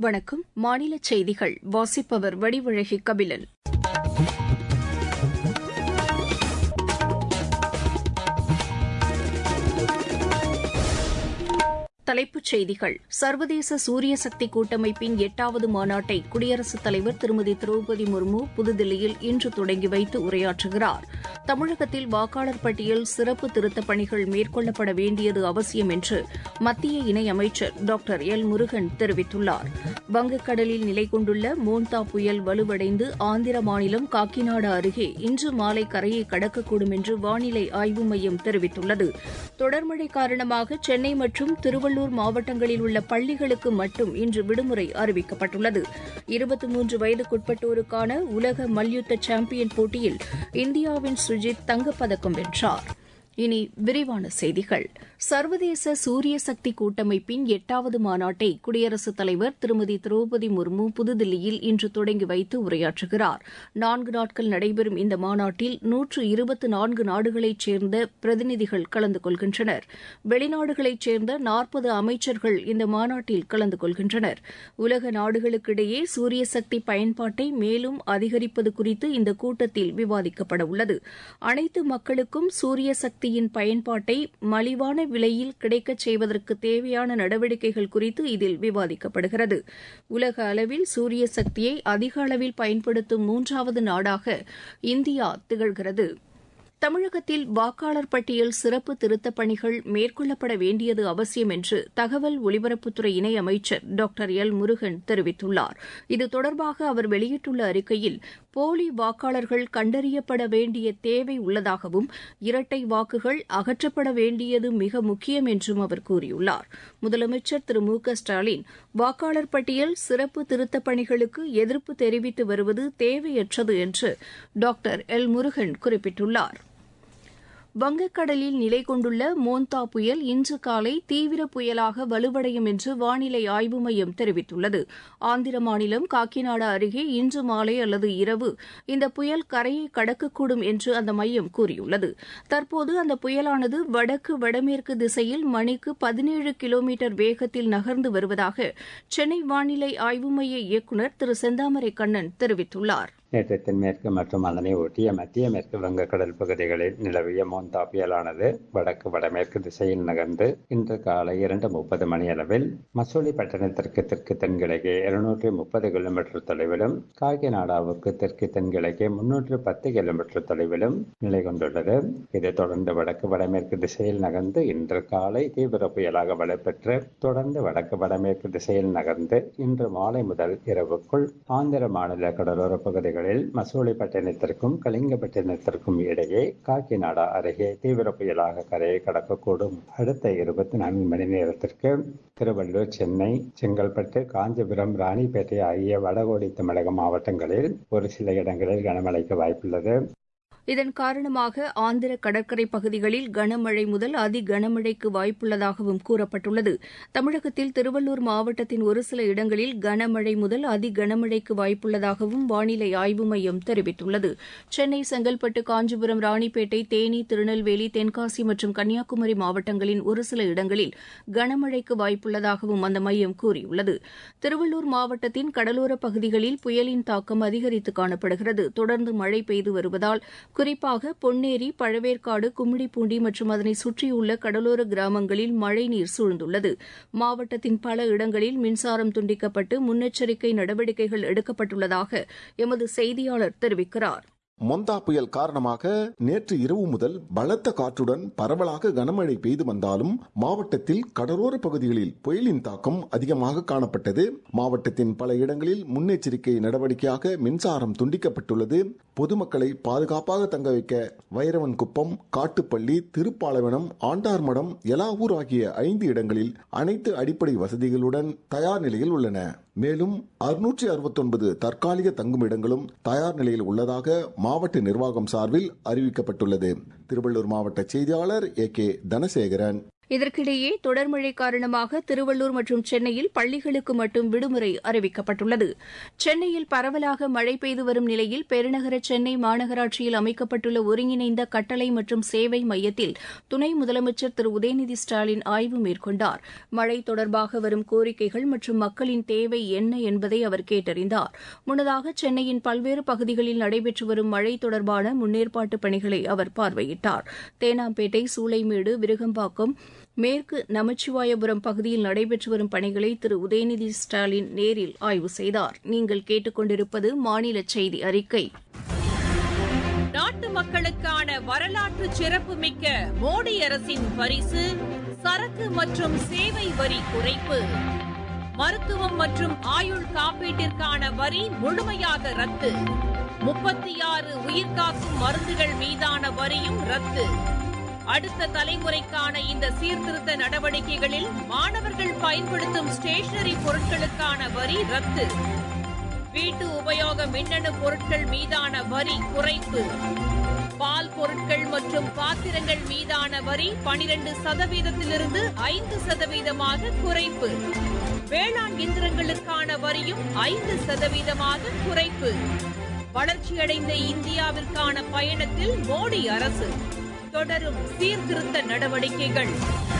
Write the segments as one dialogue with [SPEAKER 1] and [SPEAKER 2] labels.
[SPEAKER 1] வணக்கம் மாநில செய்திகள் வாசிப்பவர் வடிவழகி கபிலன் தலைப்புச் செய்திகள் சர்வதேச சூரிய சக்தி கூட்டமைப்பின் எட்டாவது மாநாட்டை குடியரசுத் தலைவர் திருமதி திரௌபதி முர்மு புதுதில்லியில் இன்று தொடங்கி வைத்து உரையாற்றுகிறார் தமிழகத்தில் வாக்காளர் பட்டியல் சிறப்பு திருத்தப் பணிகள் மேற்கொள்ளப்பட வேண்டியது அவசியம் என்று மத்திய இணையமைச்சர் டாக்டர் எல் முருகன் தெரிவித்துள்ளார் வங்கக்கடலில் நிலை கொண்டுள்ள மோன்தா புயல் வலுவடைந்து ஆந்திர மாநிலம் காக்கிநாடு அருகே இன்று மாலை கரையை கடக்கக்கூடும் என்று வானிலை ஆய்வு மையம் தெரிவித்துள்ளது தொடர்மழை காரணமாக சென்னை மற்றும் திருவள்ளூர் மாவட்டங்களில் உள்ள பள்ளிகளுக்கு மட்டும் இன்று விடுமுறை அறிவிக்கப்பட்டுள்ளது இருபத்தி மூன்று வயதுக்குட்பட்டோருக்கான உலக மல்யுத்த சாம்பியன் போட்டியில் இந்தியாவின் சுஜித் தங்கப்பதக்கம் வென்றார் இனி விரிவான செய்திகள் சர்வதேச சூரிய சக்தி கூட்டமைப்பின் எட்டாவது மாநாட்டை குடியரசுத் தலைவர் திருமதி திரௌபதி முர்மு புதுதில்லியில் இன்று தொடங்கி வைத்து உரையாற்றுகிறார் நான்கு நாட்கள் நடைபெறும் இந்த மாநாட்டில் நூற்று இருபத்து நான்கு நாடுகளைச் சேர்ந்த பிரதிநிதிகள் கலந்து கொள்கின்றனர் வெளிநாடுகளைச் சேர்ந்த நாற்பது அமைச்சர்கள் இந்த மாநாட்டில் கலந்து கொள்கின்றனர் உலக நாடுகளுக்கிடையே சூரிய சக்தி பயன்பாட்டை மேலும் அதிகரிப்பது குறித்து இந்த கூட்டத்தில் விவாதிக்கப்பட உள்ளது அனைத்து மக்களுக்கும் சூரிய சக்தியின் பயன்பாட்டை மலிவான விலையில் கிடைக்கச் செய்வதற்கு தேவையான நடவடிக்கைகள் குறித்து இதில் விவாதிக்கப்படுகிறது உலக அளவில் சூரிய சக்தியை அதிக அளவில் பயன்படுத்தும் மூன்றாவது நாடாக இந்தியா திகழ்கிறது தமிழகத்தில் வாக்காளர் பட்டியல் சிறப்பு திருத்தப் பணிகள் மேற்கொள்ளப்பட வேண்டியது அவசியம் என்று தகவல் ஒலிபரப்புத்துறை இணையமைச்சர் டாக்டர் எல் முருகன் தெரிவித்துள்ளார் இது தொடர்பாக அவர் வெளியிட்டுள்ள அறிக்கையில் போலி வாக்காளர்கள் கண்டறியப்பட வேண்டிய தேவை உள்ளதாகவும் இரட்டை வாக்குகள் அகற்றப்பட வேண்டியது மிக முக்கியம் என்றும் அவர் கூறியுள்ளார் முதலமைச்சர் திரு மு க ஸ்டாலின் வாக்காளர் பட்டியல் சிறப்பு திருத்தப் பணிகளுக்கு எதிர்ப்பு தெரிவித்து வருவது தேவையற்றது என்று டாக்டர் எல் முருகன் குறிப்பிட்டுள்ளார் வங்கக்கடலில் நிலை கொண்டுள்ள மோந்தா புயல் இன்று காலை தீவிர புயலாக வலுவடையும் என்று வானிலை ஆய்வு மையம் தெரிவித்துள்ளது ஆந்திர மாநிலம் காக்கிநாடா அருகே இன்று மாலை அல்லது இரவு இந்த புயல் கரையை கடக்கக்கூடும் என்று அந்த மையம் கூறியுள்ளது தற்போது அந்த புயலானது வடக்கு வடமேற்கு திசையில் மணிக்கு பதினேழு கிலோமீட்டர் வேகத்தில் நகர்ந்து வருவதாக சென்னை வானிலை ஆய்வு மைய இயக்குநர் திரு செந்தாமரை கண்ணன் தெரிவித்துள்ளார்
[SPEAKER 2] நேற்று தென்மேற்கு மற்றும் அதனை ஒட்டிய மத்திய மேற்கு வங்கக்கடல் பகுதிகளில் நிலவிய மோந்தா புயலானது வடக்கு வடமேற்கு திசையில் நகர்ந்து இன்று காலை இரண்டு முப்பது மணியளவில் மசூலிப்பட்டினத்திற்கு தெற்கு தென்கிழக்கே இருநூற்றி முப்பது கிலோமீட்டர் தொலைவிலும் காக்கிநாடாவுக்கு தெற்கு தென்கிழக்கே முன்னூற்று பத்து கிலோமீட்டர் தொலைவிலும் நிலை கொண்டுள்ளது இதைத் தொடர்ந்து வடக்கு வடமேற்கு திசையில் நகர்ந்து இன்று காலை தீவிர புயலாக வலுப்பெற்று தொடர்ந்து வடக்கு வடமேற்கு திசையில் நகர்ந்து இன்று மாலை முதல் இரவுக்குள் ஆந்திர மாநில கடலோர பகுதிகள் பகுதிகளில் மசூலிப்பட்டினத்திற்கும் கலிங்கப்பட்டினத்திற்கும் இடையே காக்கிநாடா அருகே தீவிர புயலாக கரையை கடக்கக்கூடும் அடுத்த இருபத்தி நான்கு மணி நேரத்திற்கு திருவள்ளூர் சென்னை செங்கல்பட்டு காஞ்சிபுரம் ராணிப்பேட்டை ஆகிய வடகோடி தமிழக மாவட்டங்களில் ஒரு சில இடங்களில் கனமழைக்கு வாய்ப்புள்ளது
[SPEAKER 1] இதன் காரணமாக ஆந்திர கடற்கரை பகுதிகளில் கனமழை முதல் அதி கனமழைக்கு வாய்ப்புள்ளதாகவும் கூறப்பட்டுள்ளது தமிழகத்தில் திருவள்ளூர் மாவட்டத்தின் ஒரு சில இடங்களில் கனமழை முதல் அதி கனமழைக்கு வாய்ப்புள்ளதாகவும் வானிலை ஆய்வு மையம் தெரிவித்துள்ளது சென்னை செங்கல்பட்டு காஞ்சிபுரம் ராணிப்பேட்டை தேனி திருநெல்வேலி தென்காசி மற்றும் கன்னியாகுமரி மாவட்டங்களின் ஒரு சில இடங்களில் கனமழைக்கு வாய்ப்புள்ளதாகவும் அந்த மையம் கூறியுள்ளது திருவள்ளூர் மாவட்டத்தின் கடலோர பகுதிகளில் புயலின் தாக்கம் அதிகரித்து காணப்படுகிறது தொடர்ந்து மழை பெய்து வருவதால் குறிப்பாக பொன்னேரி பழவேற்காடு கும்மிடிப்பூண்டி மற்றும் அதனை சுற்றியுள்ள கடலோர கிராமங்களில் மழைநீர் சூழ்ந்துள்ளது மாவட்டத்தின் பல இடங்களில் மின்சாரம் துண்டிக்கப்பட்டு முன்னெச்சரிக்கை நடவடிக்கைகள் எடுக்கப்பட்டுள்ளதாக எமது செய்தியாளர் தெரிவிக்கிறார்
[SPEAKER 3] மொந்தா புயல் காரணமாக நேற்று இரவு முதல் பலத்த காற்றுடன் பரவலாக கனமழை பெய்து வந்தாலும் மாவட்டத்தில் கடலோர பகுதிகளில் புயலின் தாக்கம் அதிகமாக காணப்பட்டது மாவட்டத்தின் பல இடங்களில் முன்னெச்சரிக்கை நடவடிக்கையாக மின்சாரம் துண்டிக்கப்பட்டுள்ளது பொதுமக்களை பாதுகாப்பாக தங்க வைக்க வைரவன் குப்பம் காட்டுப்பள்ளி திருப்பாலவனம் ஆண்டார்மடம் எலாவூர் ஆகிய ஐந்து இடங்களில் அனைத்து அடிப்படை வசதிகளுடன் தயார் நிலையில் உள்ளன மேலும் அறுநூற்றி அறுபத்தொன்பது தற்காலிக தங்குமிடங்களும் தயார் நிலையில் உள்ளதாக மாவட்ட நிர்வாகம் சார்பில் அறிவிக்கப்பட்டுள்ளது திருவள்ளூர் மாவட்ட செய்தியாளர் ஏ கே தனசேகரன்
[SPEAKER 1] இதற்கிடையே தொடர் மழை காரணமாக திருவள்ளூர் மற்றும் சென்னையில் பள்ளிகளுக்கு மட்டும் விடுமுறை அறிவிக்கப்பட்டுள்ளது சென்னையில் பரவலாக மழை பெய்து வரும் நிலையில் பெருநகர சென்னை மாநகராட்சியில் அமைக்கப்பட்டுள்ள ஒருங்கிணைந்த கட்டளை மற்றும் சேவை மையத்தில் துணை முதலமைச்சர் திரு உதயநிதி ஸ்டாலின் ஆய்வு மேற்கொண்டார் மழை தொடர்பாக வரும் கோரிக்கைகள் மற்றும் மக்களின் தேவை என்ன என்பதை அவர் கேட்டறிந்தார் முன்னதாக சென்னையின் பல்வேறு பகுதிகளில் நடைபெற்று வரும் மழை தொடர்பான முன்னேற்பாட்டு பணிகளை அவர் பார்வையிட்டார் தேனாம்பேட்டை சூளைமேடு விருகம்பாக்கம் மேற்கு நமச்சிவாயபுரம் பகுதியில் நடைபெற்று வரும் பணிகளை திரு உதயநிதி ஸ்டாலின் நேரில் ஆய்வு செய்தார் நீங்கள் கேட்டுக்கொண்டிருப்பது மாநில செய்தி அறிக்கை
[SPEAKER 4] நாட்டு மக்களுக்கான வரலாற்று சிறப்புமிக்க மோடி அரசின் பரிசு சரக்கு மற்றும் சேவை வரி குறைப்பு மருத்துவம் மற்றும் ஆயுள் காப்பீட்டிற்கான வரி முழுமையாக ரத்து முப்பத்தி ஆறு உயிர்காக்கும் மருந்துகள் மீதான வரியும் ரத்து அடுத்த தலைமுறைக்கான இந்த சீர்திருத்த நடவடிக்கைகளில் மாணவர்கள் பயன்படுத்தும் ஸ்டேஷனரி பொருட்களுக்கான வரி ரத்து வீட்டு உபயோக மின்னணு பொருட்கள் மீதான வரி குறைப்பு பால் பொருட்கள் மற்றும் பாத்திரங்கள் மீதான வரி பனிரெண்டு சதவீதத்திலிருந்து ஐந்து சதவீதமாக குறைப்பு வேளாண் இயந்திரங்களுக்கான வரியும் ஐந்து சதவீதமாக குறைப்பு வளர்ச்சியடைந்த இந்தியாவிற்கான பயணத்தில் மோடி அரசு தொடரும் சீர்திருத்த நடவடிக்கைகள்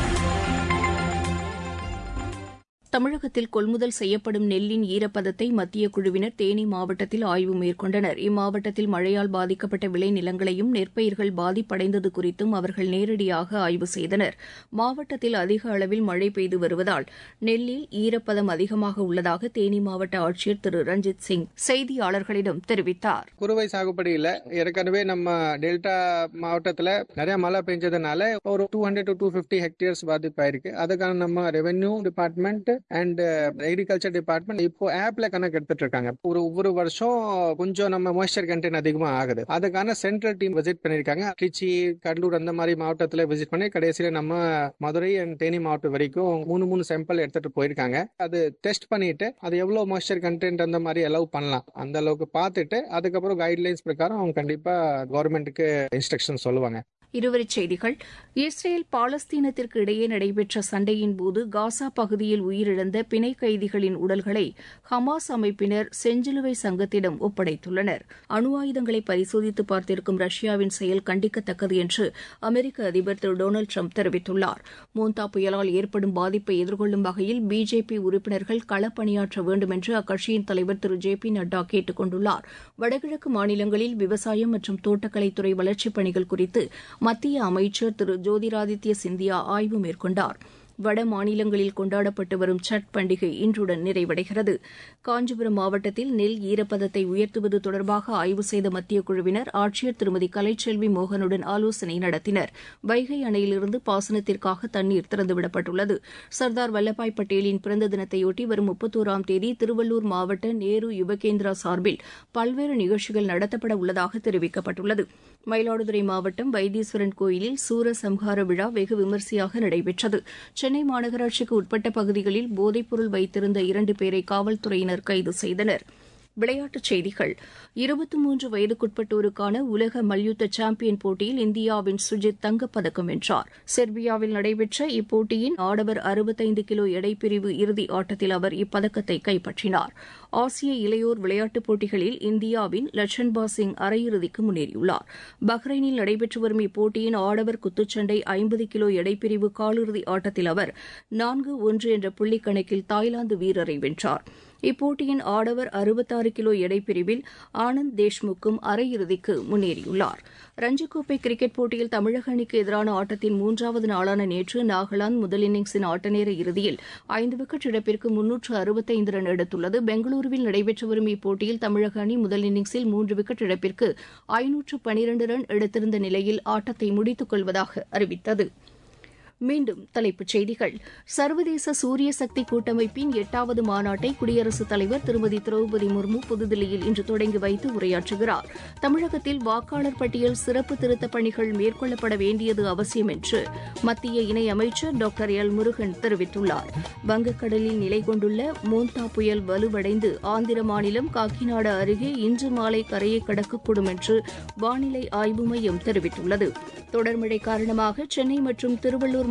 [SPEAKER 1] தமிழகத்தில் கொள்முதல் செய்யப்படும் நெல்லின் ஈரப்பதத்தை மத்திய குழுவினர் தேனி மாவட்டத்தில் ஆய்வு மேற்கொண்டனர் இம்மாவட்டத்தில் மழையால் பாதிக்கப்பட்ட விளைநிலங்களையும் நெற்பயிர்கள் பாதிப்படைந்தது குறித்தும் அவர்கள் நேரடியாக ஆய்வு செய்தனர் மாவட்டத்தில் அதிக அளவில் மழை பெய்து வருவதால் நெல்லில் ஈரப்பதம் அதிகமாக உள்ளதாக தேனி மாவட்ட ஆட்சியர் திரு ரஞ்சித் சிங் செய்தியாளர்களிடம் தெரிவித்தார்
[SPEAKER 5] குறுவை சாகுபடியில ஏற்கனவே நம்ம டெல்டா மாவட்டத்துல நிறைய மழை பெஞ்சதுனால ஒரு two hundred to two fifty hectares பாதிப்பாயிருக்கு அதுக்கான நம்ம revenue department and agriculture department இப்போ ஆப்ல கணக்கு எடுத்துட்டு இருக்காங்க ஒரு ஒவ்வொரு வருஷம் கொஞ்சம் நம்ம மாய்ஸ்சர் கண்டென்ட் அதிகமா ஆகுது அதுக்கான சென்ட்ரல் டீம் விசிட் பண்ணிருக்காங்க திருச்சி கடலூர் அந்த மாதிரி மாவட்டத்துல விசிட் பண்ணி கடைசியில நம்ம மதுரை அண்ட் தேனி மாவட்டம் வரைக்கும் மூணு மூணு சாம்பிள் எடுத்துட்டு போயிருக்காங்க அது டெஸ்ட் பண்ணிட்டு அது எவ்வளவு மாய்ஸ்சர் கண்டென்ட் அந்த மாதிரி அலோவ் பண்ணலாம் அந்த அளவுக்கு பார்த்துட்டு அதுக்கப்புறம் கைட்லைன்ஸ் பிரகாரம் அவங்க கண்டிப்பா கவர்மெண்ட்டுக்கு இன்ஸ்ட்ரக்ஷன் சொல்லுவாங்க
[SPEAKER 1] இருவரிச் செய்திகள் இஸ்ரேல் பாலஸ்தீனத்திற்கு இடையே நடைபெற்ற சண்டையின் போது காசா பகுதியில் உயிரிழந்த பிணை கைதிகளின் உடல்களை ஹமாஸ் அமைப்பினர் செஞ்சிலுவை சங்கத்திடம் ஒப்படைத்துள்ளனர் அணு ஆயுதங்களை பரிசோதித்து பார்த்திருக்கும் ரஷ்யாவின் செயல் கண்டிக்கத்தக்கது என்று அமெரிக்க அதிபர் திரு டொனால்டு ட்ரம்ப் தெரிவித்துள்ளார் மோந்தா புயலால் ஏற்படும் பாதிப்பை எதிர்கொள்ளும் வகையில் பிஜேபி உறுப்பினர்கள் களப்பணியாற்ற வேண்டும் என்று அக்கட்சியின் தலைவர் திரு ஜே பி நட்டா கேட்டுக் கொண்டுள்ளார் வடகிழக்கு மாநிலங்களில் விவசாயம் மற்றும் தோட்டக்கலைத்துறை வளர்ச்சிப் பணிகள் குறித்து மத்திய அமைச்சர் திரு ஜோதிராதித்ய சிந்தியா ஆய்வு மேற்கொண்டார் வட மாநிலங்களில் கொண்டாடப்பட்டு வரும் சட் பண்டிகை இன்றுடன் நிறைவடைகிறது காஞ்சிபுரம் மாவட்டத்தில் நெல் ஈரப்பதத்தை உயர்த்துவது தொடர்பாக ஆய்வு செய்த மத்திய குழுவினர் ஆட்சியர் திருமதி கலைச்செல்வி மோகனுடன் ஆலோசனை நடத்தினர் வைகை அணையிலிருந்து பாசனத்திற்காக தண்ணீர் திறந்துவிடப்பட்டுள்ளது சர்தார் வல்லபாய் பட்டேலின் பிறந்த தினத்தையொட்டி வரும் முப்பத்தோராம் தேதி திருவள்ளூர் மாவட்ட நேரு யுவகேந்திரா சார்பில் பல்வேறு நிகழ்ச்சிகள் நடத்தப்பட உள்ளதாக தெரிவிக்கப்பட்டுள்ளது மயிலாடுதுறை மாவட்டம் வைத்தீஸ்வரன் கோயிலில் சூர சம்ஹார விழா வெகு விமரிசையாக நடைபெற்றது சென்னை மாநகராட்சிக்கு உட்பட்ட பகுதிகளில் போதைப்பொருள் வைத்திருந்த இரண்டு பேரை காவல்துறையினர் கைது செய்தனர் விளையாட்டுச் செய்திகள் இருபத்தி மூன்று வயதுக்குட்பட்டோருக்கான உலக மல்யுத்த சாம்பியன் போட்டியில் இந்தியாவின் சுஜித் தங்கப்பதக்கம் வென்றார் செர்பியாவில் நடைபெற்ற இப்போட்டியின் ஆடவர் அறுபத்தைந்து கிலோ எடைப்பிரிவு இறுதி ஆட்டத்தில் அவர் இப்பதக்கத்தை கைப்பற்றினார் ஆசிய இளையோர் விளையாட்டுப் போட்டிகளில் இந்தியாவின் லட்சன்பா சிங் அரையிறுதிக்கு முன்னேறியுள்ளார் பஹ்ரைனில் நடைபெற்று வரும் இப்போட்டியின் ஆடவர் குத்துச்சண்டை ஐம்பது கிலோ எடைப்பிரிவு காலிறுதி ஆட்டத்தில் அவர் நான்கு ஒன்று என்ற புள்ளிக்கணக்கில் தாய்லாந்து வீரரை வென்றார் இப்போட்டியின் ஆடவர் அறுபத்தாறு கிலோ எடைப்பிரிவில் ஆனந்த் தேஷ்முக்கும் அரையிறுதிக்கு முன்னேறியுள்ளார் ரஞ்சிக்கோப்பை கிரிக்கெட் போட்டியில் தமிழக அணிக்கு எதிரான ஆட்டத்தின் மூன்றாவது நாளான நேற்று நாகாலாந்து முதல் இன்னிங்ஸின் ஆட்டநேர இறுதியில் ஐந்து விக்கெட் இழப்பிற்கு முன்னூற்று அறுபத்தைந்து ரன் எடுத்துள்ளது பெங்களூருவில் நடைபெற்று வரும் இப்போட்டியில் தமிழக அணி முதல் இன்னிங்ஸில் மூன்று விக்கெட் இழப்பிற்கு ஐநூற்று பனிரண்டு ரன் எடுத்திருந்த நிலையில் ஆட்டத்தை முடித்துக் கொள்வதாக அறிவித்தது மீண்டும் தலைப்புச் செய்திகள் சர்வதேச சூரிய சக்தி கூட்டமைப்பின் எட்டாவது மாநாட்டை குடியரசுத் தலைவர் திருமதி திரௌபதி முர்மு புதுதில்லியில் இன்று தொடங்கி வைத்து உரையாற்றுகிறார் தமிழகத்தில் வாக்காளர் பட்டியல் சிறப்பு திருத்தப் பணிகள் மேற்கொள்ளப்பட வேண்டியது அவசியம் என்று மத்திய இணையமைச்சர் டாக்டர் எல் முருகன் தெரிவித்துள்ளார் வங்கக்கடலில் நிலை கொண்டுள்ள மோந்தா புயல் வலுவடைந்து ஆந்திர மாநிலம் காக்கிநாடு அருகே இன்று மாலை கரையை கடக்கக்கூடும் என்று வானிலை ஆய்வு மையம் தெரிவித்துள்ளது தொடர் மழை காரணமாக சென்னை மற்றும் திருவள்ளூர்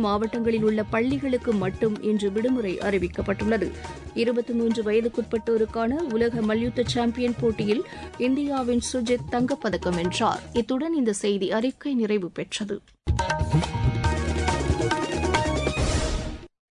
[SPEAKER 1] மாவட்டங்களில் உள்ள பள்ளிகளுக்கு மட்டும் இன்று விடுமுறை அறிவிக்கப்பட்டுள்ளது இருபத்தி மூன்று வயதுக்குட்பட்டோருக்கான உலக மல்யுத்த சாம்பியன் போட்டியில் இந்தியாவின் சுஜித் தங்கப்பதக்கம் வென்றார் இத்துடன் இந்த செய்தி அறிக்கை நிறைவு பெற்றது